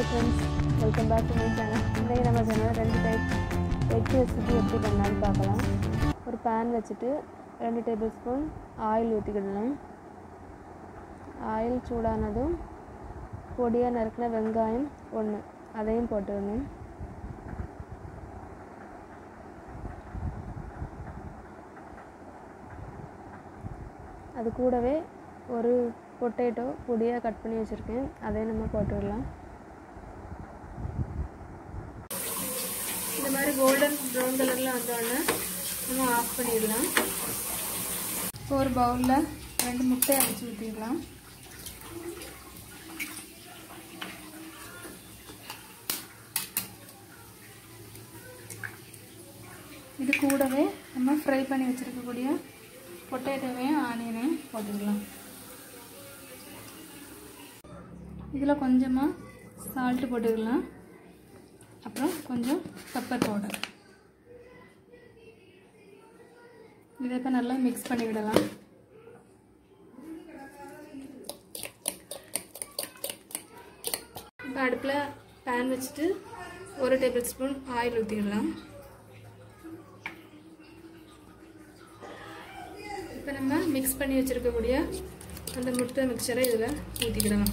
friends welcome back to my channel இன்றைக்கி நம்ம channel ரெண்டு டைப் வெஜ் ரெசிபி எப்படி பண்ணலான்னு பார்க்கலாம் ஒரு பேன் வச்சுட்டு ரெண்டு டேபிள் ஸ்பூன் ஆயில் ஊற்றிக்கிடலாம் ஆயில் சூடானதும் பொடியாக நறுக்கின வெங்காயம் ஒன்று அதையும் போட்டுடணும் அது கூடவே ஒரு பொட்டேட்டோ பொடியாக கட் பண்ணி வச்சுருக்கேன் அதையும் நம்ம போட்டுடலாம் இந்த மாதிரி கோல்டன் ப்ரௌன் கலரில் வந்தோடனே நம்ம ஆஃப் பண்ணிடலாம் இப்போ ஒரு பவுலில் ரெண்டு முட்டை அடித்து ஊற்றிடலாம் இது கூடவே நம்ம ஃப்ரை பண்ணி வச்சுருக்கக்கூடிய பொட்டேட்டோவையும் ஆனியனையும் போட்டுக்கலாம் இதில் கொஞ்சமாக சால்ட்டு போட்டுக்கலாம் அப்புறம் கொஞ்சம் பெப்பர் பவுடர் இதை இப்போ நல்லா மிக்ஸ் பண்ணி விடலாம் இப்போ அடுப்பில் பேன் வச்சுட்டு ஒரு டேபிள் ஸ்பூன் ஆயில் ஊற்றிடலாம் இப்போ நம்ம மிக்ஸ் பண்ணி வச்சுருக்கக்கூடிய அந்த முட்டை மிக்சரை இதில் ஊற்றிக்கிடலாம்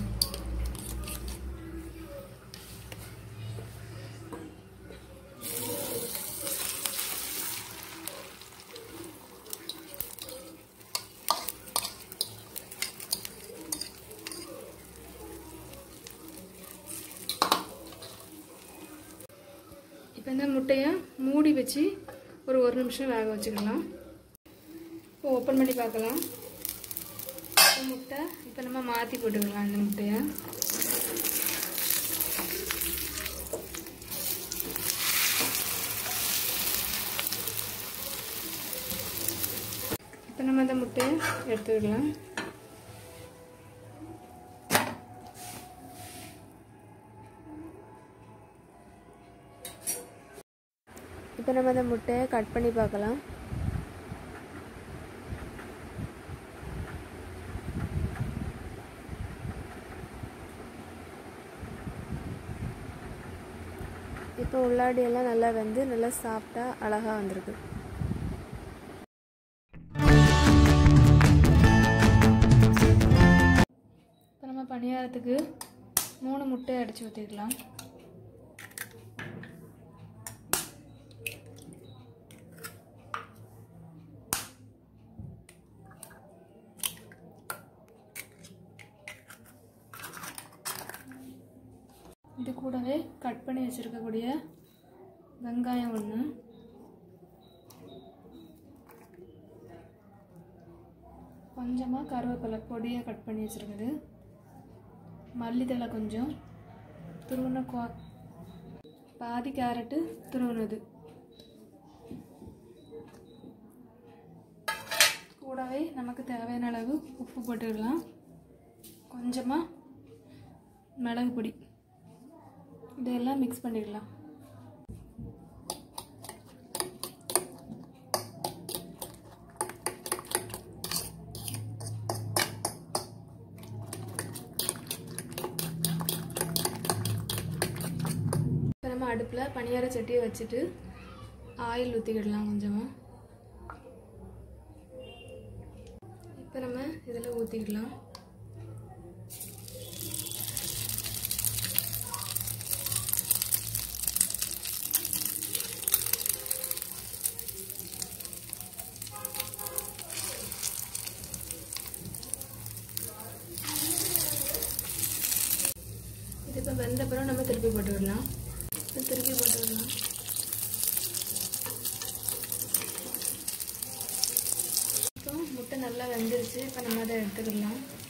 இப்போ இந்த முட்டையை மூடி வச்சு ஒரு ஒரு நிமிஷம் வேக வச்சுக்கலாம் இப்போ ஓப்பன் பண்ணி பார்க்கலாம் முட்டை இப்போ நம்ம மாற்றி போட்டுக்கலாம் இந்த முட்டையை இப்போ நம்ம அந்த முட்டையை எடுத்துக்கலாம் இப்போ நம்ம அந்த முட்டையை கட் பண்ணி பார்க்கலாம் இப்போ உள்ளாடி எல்லாம் நல்லா வெந்து நல்லா சாப்பிட்டா அழகாக வந்திருக்கு இப்போ நம்ம பணியாரத்துக்கு மூணு முட்டை அடித்து ஊற்றிக்கலாம் இது கூடவே கட் பண்ணி வச்சுருக்கக்கூடிய வெங்காயம் ஒன்று கொஞ்சமாக கருவேப்பிலை பொடியாக கட் பண்ணி வச்சுருக்குது மல்லித்தலை கொஞ்சம் துருவன குவா பாதி கேரட்டு துருவனது கூடவே நமக்கு தேவையான அளவு உப்பு போட்டுக்கலாம் கொஞ்சமாக மிளகு பொடி இதெல்லாம் மிக்ஸ் பண்ணிடலாம் இப்போ நம்ம அடுப்பில் பனியார சட்டியை வச்சுட்டு ஆயில் ஊற்றிக்கிடலாம் கொஞ்சமாக இப்போ நம்ம இதில் ஊற்றிக்கிடலாம் இது இப்போ வெந்தப்புறம் நம்ம திருப்பி போட்டு விடலாம் திருப்பி போட்டு விடலாம் இப்போ முட்டை நல்லா வெந்துருச்சு இப்போ நம்ம அதை எடுத்துக்கலாம்